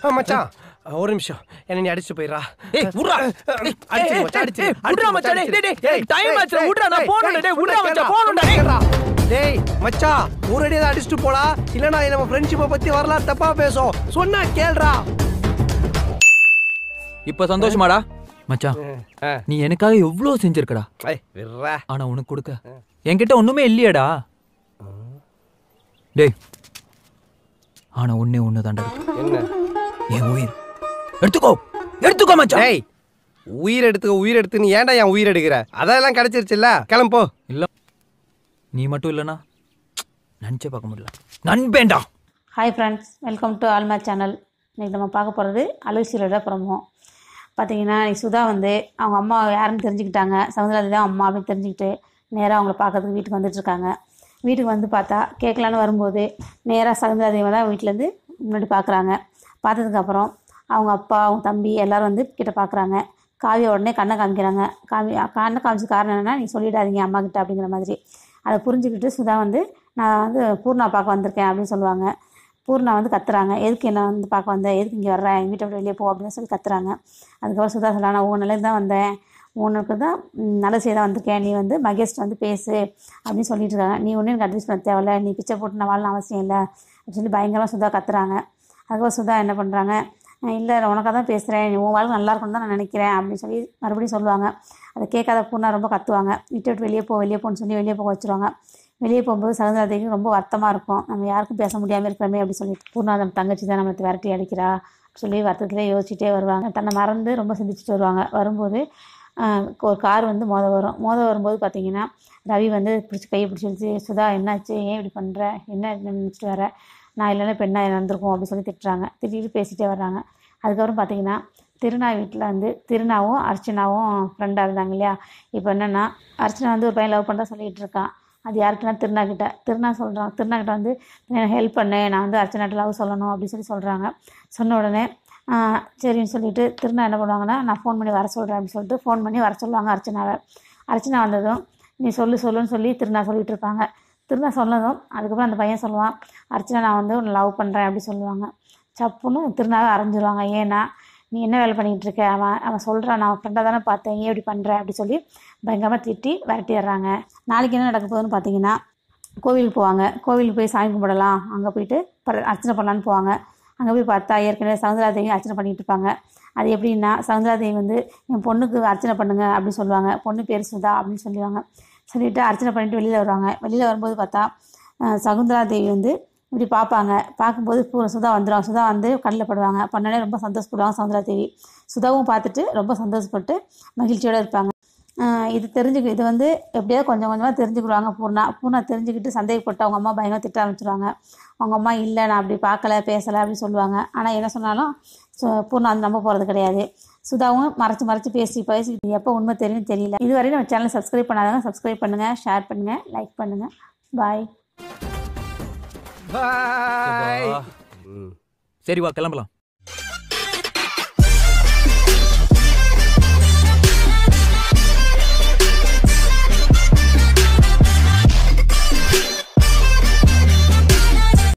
மச்சான் ஒரு நிமிஷம் என்ன நீ அடிச்சு போயிடுறா ஏய் விட்றா ஏய், அடிச்சு ஏய், மச்சான், ஏய், அடிச்சு, ஏய், விட்றா அடிச்சு மச்சான், மச்சான், டேய், டேய், டேய், time டேய், ஆச்சுடா, விட்றா, நான் டேய், போகணும்டா, டேய், டேய், விட்றா டேய், மச்சான், கேட்றா, போகணும்டா, டேய். கேட்றா. டேய் மச்சான் ஊரடியே அடிச்சுட்டு போடா இல்லனா நம்ம ஃப்ரெண்ட்ஷிப்பை பத்தி வரலாம் தப்பா பேசும் சொன்னா கேளுடா இப்ப சந்தோஷமாடா மச்சான் நீ எனக்காக எவ்வளவு செஞ்சிருக்கடா ஏய் விட்றா ஆனா உனக்கு கொடுக்க என்கிட்ட ஒண்ணுமே இல்லையேடா டேய் ஆனா ஒண்ணே ஒண்ணு தாண்டா இருக்கு. என்ன என் உயிர் எடுத்துக்கோ எடுத்துக்கோ மச்சான் டேய் உயிர் எடுத்துக்க உயிர் எடுத்து நீ ஏன்டா என் உயிர் எடுக்கிற அதெல்லாம் கிடைச்சிருச்சுல்ல கிளம்பு போ இல்ல நீ மட்டும் இல்லனா நினைச்சே பார்க்க முடியல நண்பேண்டா hi friends welcome to Alma channel இன்றைக்கி நம்ம பார்க்க போகிறது அலுவலியோட பிரமோ பார்த்தீங்கன்னா இன்னைக்கு சுதா வந்து அவங்க அம்மா யாருன்னு தெரிஞ்சுக்கிட்டாங்க சமுதிராதி தான் அம்மா அப்படின்னு தெரிஞ்சுக்கிட்டு நேராக அவங்கள பார்க்கறதுக்கு வீட்டுக்கு வந்துட்டுருக்காங்க வீட்டுக்கு வந்து பார்த்தா கேட்கலான்னு வரும்போது நேராக சகுந்தராதேவை தான் வீட்டிலேருந்து முன்னாடி பார்க்குறாங்க பார்த்ததுக்கப்புறம் அவங்க அப்பா அவங்க தம்பி எல்லாரும் வந்து கிட்ட பார்க்குறாங்க காவிய உடனே கண்ணை காமிக்கிறாங்க காமி கண்ணை காமிச்ச காரணம் என்னென்னா நீ சொல்லிடாதீங்க அம்மா கிட்ட அப்படிங்கிற மாதிரி அதை புரிஞ்சுக்கிட்டு சுதா வந்து நான் வந்து பூர்ணா பார்க்க வந்திருக்கேன் அப்படின்னு சொல்லுவாங்க பூர்ணா வந்து கத்துறாங்க எதுக்கு என்ன வந்து பார்க்க வந்தேன் எதுக்கு இங்கே வர்றேன் எங்கள் வீட்டை விட்டு வெளியே போ அப்படின்னு சொல்லி கத்துறாங்க அதுக்கப்புறம் சுதா சொல்லலாம் நான் உன் நல்லது தான் வந்தேன் உனக்கு தான் ம், நல்ல செய்ய தான் வந்திருக்கேன் நீ வந்து மகேஷ்ட வந்து பேசு அப்படின்னு சொல்லிட்டு இருக்காங்க நீ ஒன்றும் எனக்கு அட்வைஸ் பண்ண தேவையில்ல நீ பிச்சை போட்டு நான் வாழணும் அவசியம் இல்லை அப்படின்னு சொல்லி பயங்கரமாக சுதா கத்துறாங்க அதுக்கப்புறம் சுதா என்ன பண்ணுறாங்க இல்லை உனக்காக தான் பேசுகிறேன் நீ உன் வாழ்க்கை நல்லா இருக்கணும்னு தான் நான் நினைக்கிறேன் அப்படின்னு சொல்லி மறுபடியும் சொல்லுவாங்க அதை கேட்காத பூர்ணா ரொம்ப கத்துவாங்க விட்டு விட்டு வெளியே போ வெளியே போன்னு சொல்லி வெளியே போக வச்சுருவாங்க வெளியே போகும்போது சகுந்தராதேவிக்கு ரொம்ப வருத்தமாக இருக்கும் நம்ம யாருக்கும் பேச முடியாமல் இருக்கிறோமே அப்படின்னு சொல்லிட்டு பூர்ணா நம்ம தங்கச்சி தான் நம்மளை விரட்டி அடிக்கிறா சொல்லி வருத்தத்திலே யோசிச்சுட்டே வருவாங்க தன்னை மறந்து ரொம்ப சிந்திச்சுட்டு வருவாங்க வரும்போது ஆஹ், ஒரு கார் வந்து மோத வரும் மோத வரும்போது பார்த்தீங்கன்னா ரவி வந்து பிடிச்சி கையை பிடிச்சி வச்சு சுதா என்னாச்சு ஏன் இப்படி பண்ணுற என்ன நினச்சிட்டு வர நான் இல்லைன்னா பெண்ணாக நடந்திருக்கும் அப்படின்னு சொல்லி திட்டுறாங்க திட்டிட்டு பேசிகிட்டே வர்றாங்க அதுக்கப்புறம் பார்த்தீங்கன்னா திருநா வீட்டில் வந்து திருநாவும் அர்ச்சனாவும் ஃப்ரெண்டாக இருந்தாங்க இல்லையா இப்போ என்னென்னா அர்ச்சனா வந்து ஒரு பையன் லவ் பண்ணுறா சொல்லிகிட்டு இருக்கான் அது யார்கிட்டனா திருநா கிட்ட திருநா சொல்கிறான் திருநா கிட்ட வந்து ஹெல்ப் பண்ணு நான் வந்து அர்ச்சனாட்ட லவ் சொல்லணும் அப்படின்னு சொல்லி சொல்கிறாங்க சொன்ன உடனே ஆ, சரின்னு சொல்லிட்டு திருநா என்ன பண்ணுவாங்கன்னா நான் ஃபோன் பண்ணி வர சொல்கிறேன் அப்படின்னு சொல்லிட்டு ஃபோன் பண்ணி வர சொல்லுவாங்க அர்ச்சனாவை அர்ச்சனா வந்ததும் நீ சொல்லு சொல்லுன்னு சொல்லி திருநா சொல்லிட்டு இருப்பாங்க திருநா சொன்னதும் அதுக்கப்புறம் அந்த பையன் சொல்லுவான் அர்ச்சனா நான் வந்து உன்னை லவ் பண்ணுறேன் அப்படி சொல்லுவாங்க சப்புன்னு திருநாவை அரைஞ்சிருவாங்க ஏன்னா நீ என்ன வேலை பண்ணிகிட்டு இருக்க அவன் அவன் சொல்கிறான் நான் ஃப்ரெண்டாக தானே பார்த்தேன் ஏன் இப்படி பண்ணுற அப்படி சொல்லி பயங்கரமாக திட்டி விரட்டிடுறாங்க நாளைக்கு என்ன நடக்க போகுதுன்னு பார்த்தீங்கன்னா கோவிலுக்கு போவாங்க கோவிலுக்கு போய் சாமி கும்பிடலாம் அங்கே போயிட்டு பர- அர்ச்சனை பண்ணலான்னு போவாங்க அங்கே போய் பார்த்தா ஏற்கனவே சவுந்தராதேவி அர்ச்சனை பண்ணிட்டு இருப்பாங்க அது எப்படின்னா சவுந்தராதேவி வந்து என் பொண்ணுக்கு அர்ச்சனை பண்ணுங்க அப்படின்னு சொல்லுவாங்க பொண்ணு பேர் சுதா அப்படின்னு சொல்லுவாங்க சொல்லிட்டு அர்ச்சனை பண்ணிட்டு வெளியில் வருவாங்க வெளியில் வரும்போது பார்த்தா அஹ், சகுந்தராதேவி வந்து இப்படி பார்ப்பாங்க பார்க்கும்போது பூ சுதா வந்துடும் சுதா வந்து கண்ணில் படுவாங்க பண்ணோடனே ரொம்ப சந்தோஷப்படுவாங்க சவுந்தராதேவி சுதாவும் பார்த்துட்டு ரொம்ப சந்தோஷப்பட்டு மகிழ்ச்சியோடு இருப்பாங்க ஆஹ் இது தெரிஞ்சுக்க இது வந்து எப்படியாவது கொஞ்சம் கொஞ்சமாக தெரிஞ்சுக்கிடுவாங்க பூர்ணா பூர்ணா தெரிஞ்சுக்கிட்டு சந்தேகப்பட்டு அவங்க அம்மா பயங்கர திட்ட ஆரம்பிச்சிருவாங்க அவங்க அம்மா இல்லை நான் அப்படி பார்க்கல பேசலை அப்படின்னு சொல்லுவாங்க ஆனால் என்ன சொன்னாலும் சு- பூர்ணா வந்து நம்ப போகிறது கிடையாது சுதாவும் மறைச்சு மறைச்சு பேசி பேசி இது எப்போ உண்மை தெரியும் தெரியல இதுவரை நம்ம சேனலை சப்ஸ்கிரைப் பண்ணாதவங்க சப்ஸ்கிரைப் பண்ணுங்கள் ஷேர் பண்ணுங்கள் லைக் பண்ணுங்கள் பாய் பாய் சரி வா கிளம்பலாம்